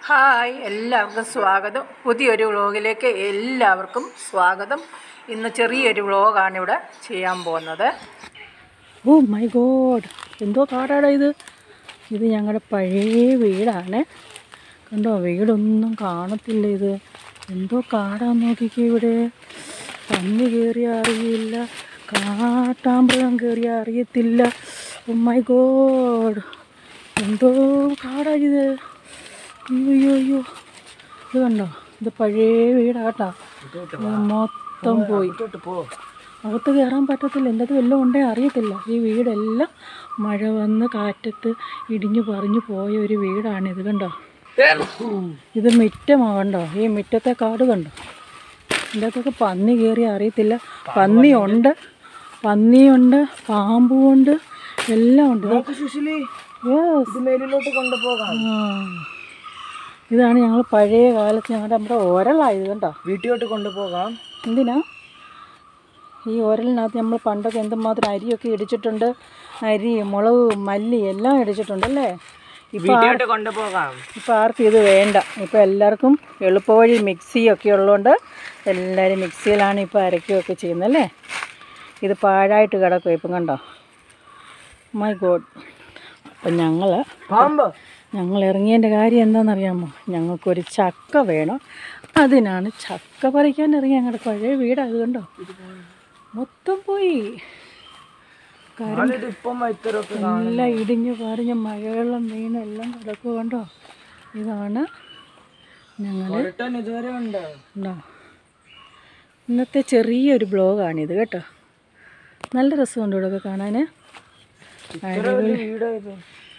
Hi എല്ലാവർക്കും സ്വാഗതം പുതിയൊരു വ്ളോഗിലേക്ക് എല്ലാവർക്കും സ്വാഗതം ഇന്ന് ചെറിയൊരു വ്ളോഗാണ് ഇവിടെ ചെയ്യാൻ പോകുന്നത് ഓ മൈ ഗോഡ് എന്തോ കാടാടാ ഇത് ഇത് ഞങ്ങളുടെ പഴയ വീടാണ് കണ്ടോ വീടൊന്നും കാണത്തില്ല ഇത് എന്തോ കാടാന്ന് നോക്കിക്കേ ഇവിടെ പന്നി കയറിയ അറിയില്ല കാട്ടാമ്പഴം കയറിയ അറിയത്തില്ല ഓ മൈ ഗോഡ് എന്തോ കാടാ ഇത് അയ്യോ അയ്യോ അയ്യോ ഇത് കണ്ടോ ഇത് പഴയ വീടാട്ടാ ഇത് മൊത്തം പോയി അകത്ത് കയറാൻ പറ്റത്തില്ല എൻ്റെ അത് വല്ലതും ഉണ്ടേ അറിയത്തില്ല ഈ വീടെല്ലാം മഴ വന്ന് കാറ്റത്ത് ഇടിഞ്ഞു പറിഞ്ഞു പോയ ഒരു വീടാണ് ഇത് കണ്ടോ ഇത് മിറ്റമാ കണ്ടോ ഈ മിറ്റത്തെ കാട് കണ്ടോ എൻ്റെ അകത്തൊക്കെ പന്നി കയറി അറിയത്തില്ല പന്നിയുണ്ട് പന്നിയുണ്ട് പാമ്പുമുണ്ട് എല്ലാം ഉണ്ട് ഇത് Yes. മേലിലോട്ട് കൊണ്ടുപോകാം ആ. ഇതാണ് ഞങ്ങൾ പഴയ കാലത്ത് ഞങ്ങളുടെ നമ്മുടെ ഓരലായത് കണ്ടോ വീട്ടിലോട്ട് കൊണ്ടുപോകാം എന്തിനാ ഈ ഓരലിനകത്ത് നമ്മൾ പണ്ടൊക്കെ എന്തുമാത്രം അരിയൊക്കെ ഇടിച്ചിട്ടുണ്ട് അരി മുളക് മല്ലി എല്ലാം ഇടിച്ചിട്ടുണ്ട് അല്ലേ ഇപ്പം വീട്ടിലോട്ട് കൊണ്ടുപോകാം ഇപ്പം ആർക്കും ഇത് വേണ്ട ഇപ്പം എല്ലാവർക്കും എളുപ്പവഴി മിക്സിയൊക്കെ ഉള്ളതുകൊണ്ട് എല്ലാവരും മിക്സിയിലാണ് ഇപ്പോൾ അരയ്ക്കുകയൊക്കെ ചെയ്യുന്നത് അല്ലേ ഇത് പാഴായിട്ട് കിടക്കും ഇപ്പം കണ്ടോ മൈ ഗോഡ് അപ്പം ഞങ്ങൾ പാമ്പ് ഞങ്ങൾ ഇറങ്ങിയതിൻ്റെ കാര്യം എന്താണെന്നറിയാമോ ഞങ്ങൾക്കൊരു ചക്ക വേണം അതിനാണ് ചക്ക പറിക്കാൻ ഇറങ്ങി ഞങ്ങളുടെ പഴയ വീടായത് കണ്ടോ മൊത്തം പോയി കാര്യം ഇപ്പം ഇത്രയൊക്കെ എല്ലാം ഇടിഞ്ഞ് പറിഞ്ഞ് മഴവെള്ളം വീണ് എല്ലാം കിടക്കുക കണ്ടോ ഇതാണ് ഞങ്ങൾ റിട്ടേൺ ഇതുവരെ ഉണ്ട് ഉണ്ടോ ഇന്നത്തെ ചെറിയൊരു ബ്ലോഗാണിത് കേട്ടോ നല്ല രസമുണ്ട് ഇവിടെ കാണാൻ ഇത്ര വലിയ വീടാ ഇത്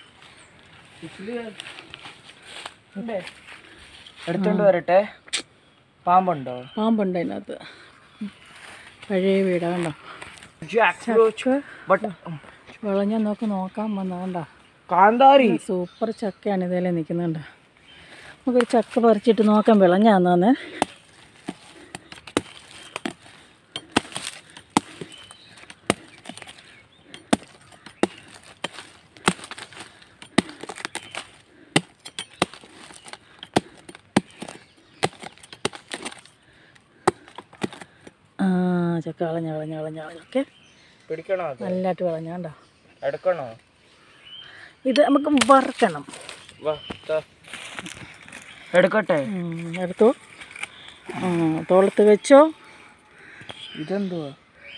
എടുത്തോണ്ട് വരട്ടെ പാമ്പുണ്ടോ പാമ്പുണ്ട് അതിനകത്ത് പഴയ വീടാ കണ്ടോ ചക്ക ബട്ട് വിളഞ്ഞ നോക്ക് നോക്കാൻ വന്നതാണ്ട കാന്താരി സൂപ്പർ ചക്കയാണ് ഇതേലെ നിൽക്കുന്നുണ്ട് നമുക്കൊരു ചക്ക പറിച്ചിട്ട് നോക്കാൻ വിളഞ്ഞാന്നാന്ന് ആ ചക്ക വിളഞ്ഞ വിളഞ്ഞ വിളഞ്ഞ വിളഞ്ഞൊക്കെ പിടിക്കണോ അത് നല്ലതായിട്ട് വിളഞ്ഞാണ്ടോ എടുക്കണോ ഇത് നമുക്ക് വറുക്കണം വാ താ. എടുക്കട്ടെ ഉം, എടുത്തു ആ, തോളത്ത് വെച്ചോ ഇതെന്തുവാ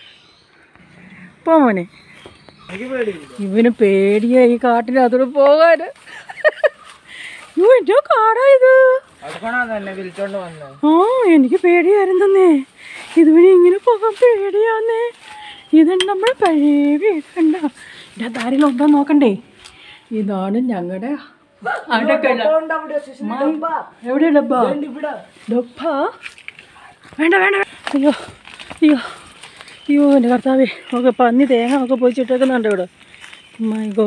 പോ മോനെ എനിക്ക് പേടിയില്ല ഇവന് പേടിയാ ഈ കാട്ടിൻ്റെ അതോട് പോകാൻ അയ്യോ എൻ്റെ കാടാ ഇത് എടുക്കണോ തന്നെ വിളിച്ചോണ്ട് വന്ന് ആ എനിക്ക് പേടിയായിരുന്നേ ഇതുവഴി ഇങ്ങനെ പോകാൻ പേടിയാന്നേ ഇതാണ് നമ്മുടെ പഴയ വീട് കണ്ട എൻ്റെ ആരെങ്കിലും ഉണ്ടോ നോക്കണ്ടേ ഇതാണ് ഞങ്ങളുടെ അടക്കള എവിടെ ഡബ്ബ ഡബ്ബ വേണ്ട വേണ്ട വേണ്ട. അയ്യോ അയ്യോ അയ്യോ എൻ്റെ കർത്താവേ ഒക്കെ പന്നി തേങ്ങ ഒക്കെ പൊതിച്ചിട്ടേക്കുന്നുണ്ട് ഇവിടെ മൈ ഗോ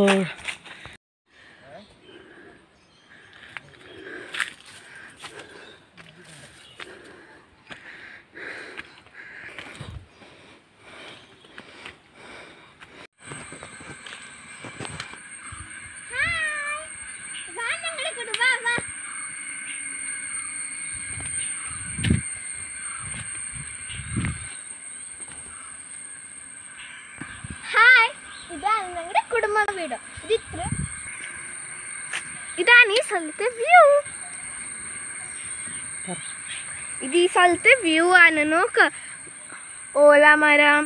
ഹായ് ഇതാണ് ഞങ്ങളുടെ കുടുംബ വീട് ഇത് ഇത്ര ഇതാണ് ഈ സ്ഥലത്തെ വ്യൂ ഇത് ഈ സ്ഥലത്തെ വ്യൂ ആണ് നോക്ക് ഓലമരം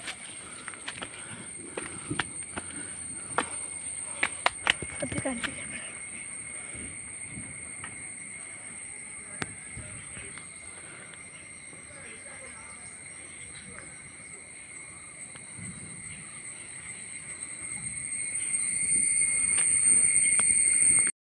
അത് കണ്ടില്ല